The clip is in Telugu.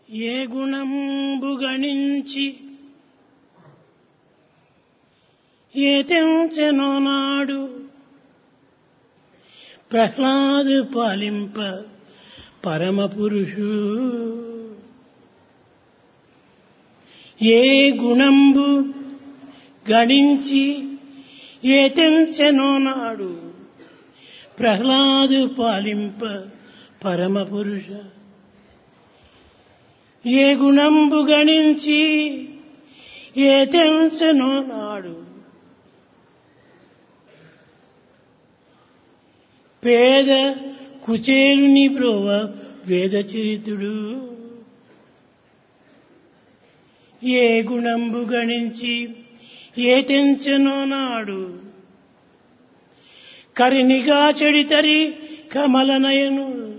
ఏ గుణంబు గణించి ఏ తెంచెనో నాడు ప్రహ్లాదు పాలింప పరమ పురుషు ఏ గుణంబు గణించి ఏ తెంచెనో నాడు ప్రహ్లాదు పాలింప పరమ పురుష ఏ గుణంబు గణించి ఏ తెంచెనో నాడు పేద కుచేలుని ప్రోవ వేదచరితుడు ఏ గుణంబు గణించి ఏ తెంచెనో నాడు కరినిగా చెడితరి కమలనయను